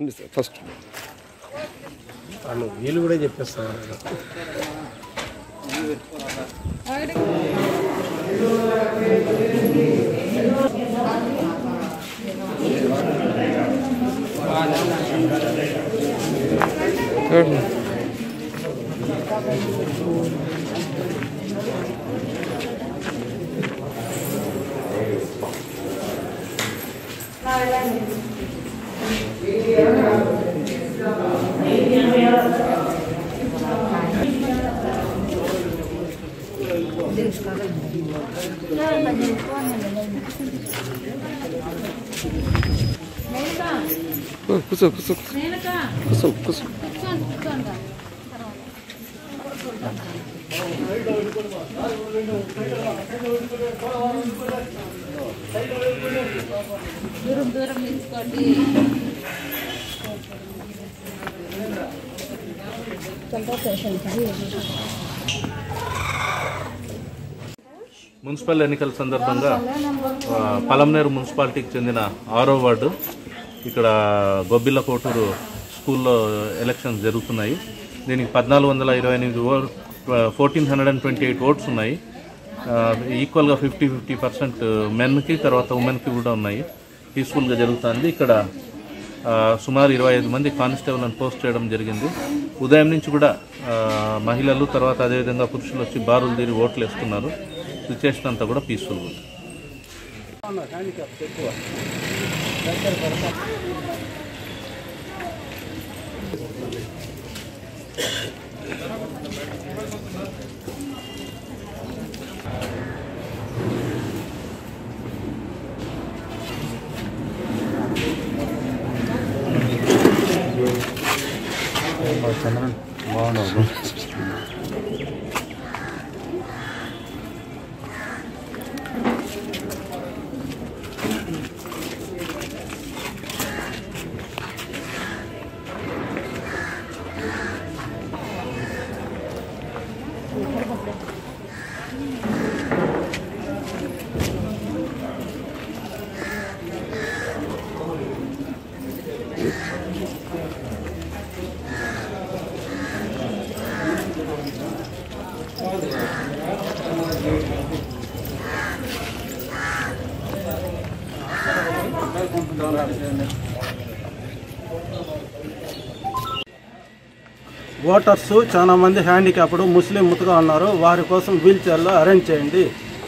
రండి sir first వాళ్ళు వీళ్ళు కూడా చెప్పేస్తున్నారు ఓ, కూర్చో కూర్చో కూర్చో కూర్చో దూరం దూరం నిలుచుకోండి మున్సిపల్ ఎన్నికల సందర్భంగా ఆ, పలంనేరు మున్సిపాలిటీకి చెందిన ఆరో వార్డు ఇక్కడ గొబ్బిల్ల కోటూరు స్కూల్లో ఎలక్షన్స్ జరుగుతున్నాయి దీనికి పద్నాలుగు వందల ఇరవై ఎనిమిది ఓ fourteen hundred and twenty eight votes ఉన్నాయి ఆ, ఈక్వల్గా ఫిఫ్టీ ఫిఫ్టీ పర్సెంట్ మెన్కి తర్వాత ఉమెన్కి కూడా ఉన్నాయి పీస్ఫుల్గా జరుగుతుంది ఇక్కడ ఆ, సుమారు ఇరవై ఐదు మంది కానిస్టేబుల్ని పోస్ట్ చేయడం జరిగింది ఉదయం నుంచి కూడా ఆ, మహిళలు తర్వాత అదేవిధంగా పురుషులు వచ్చి బారులు తీరి ఓట్లు వేస్తున్నారు సిచ్యువేషన్ అంతా కూడా పీస్ఫుల్గా ఉంది ఓటర్స్ చాలా మంది హ్యాండిక్యాప్డ్ ముస్లిం ముతుగా ఉన్నారు వారి కోసం వీల్ చైర్లో అరేంజ్ చేయండి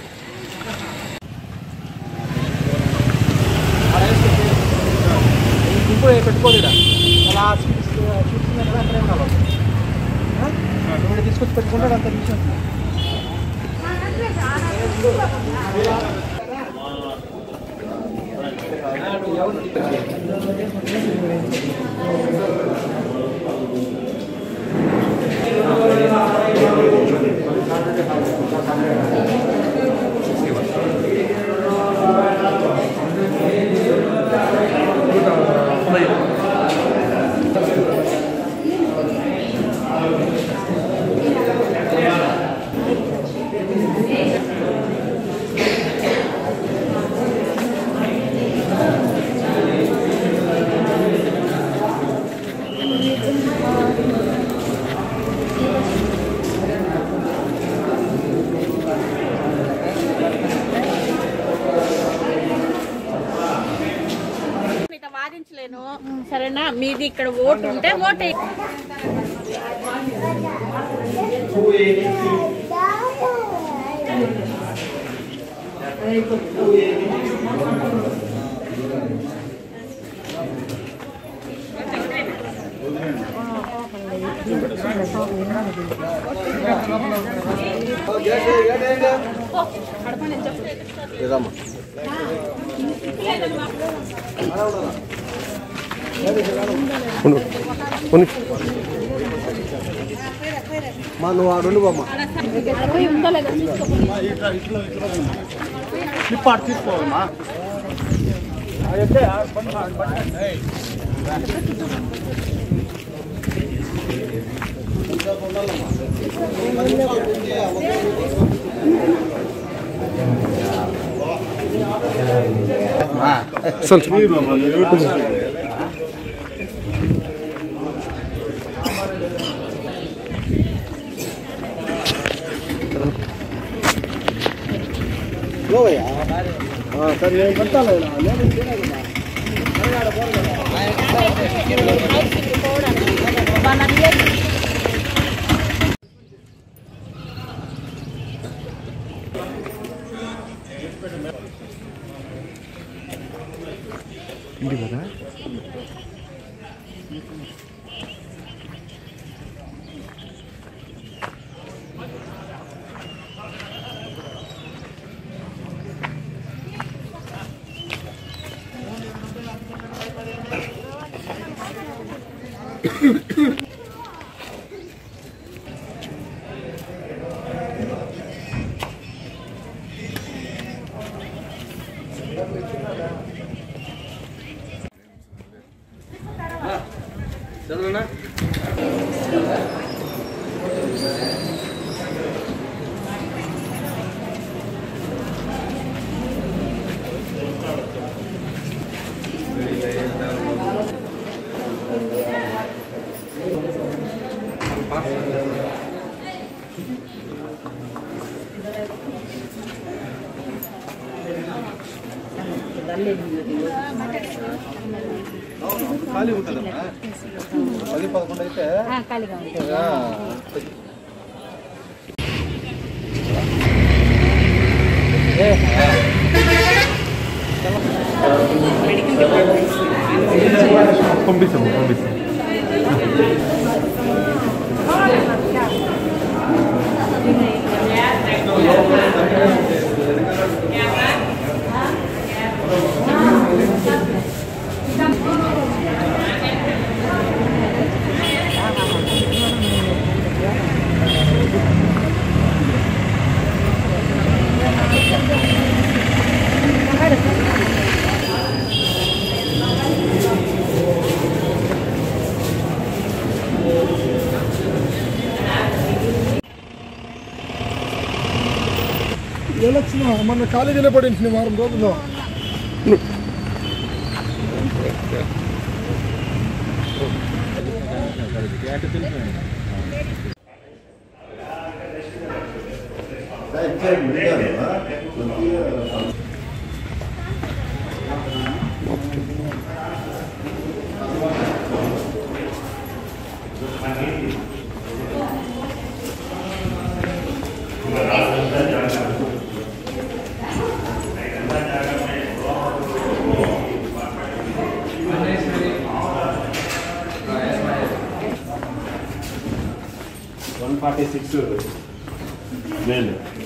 మీతో వాదించలేను సరేనా మీది ఇక్కడ ఓటు ఉంటే ఓటు వేయండి. ఉండు ఉండు మా నువ్వు ఆడు బామ్మ పోయి ఉందో లేదో చూసుకోండి. ఫ్లిప్కార్ట్ తీసుకోవాలమ్మా అసలు సరే నేను కట్టాలి ఖాళీ ఉంటుందమ్మా పది పదకొండు అయితే పంపిస్తాము పంపిస్తాం ఎలక్షన్ మొన్న కాలేజీలో పడింది వారం రోజుల్లో వన్ ఫార్టీ సిక్స్ మేలు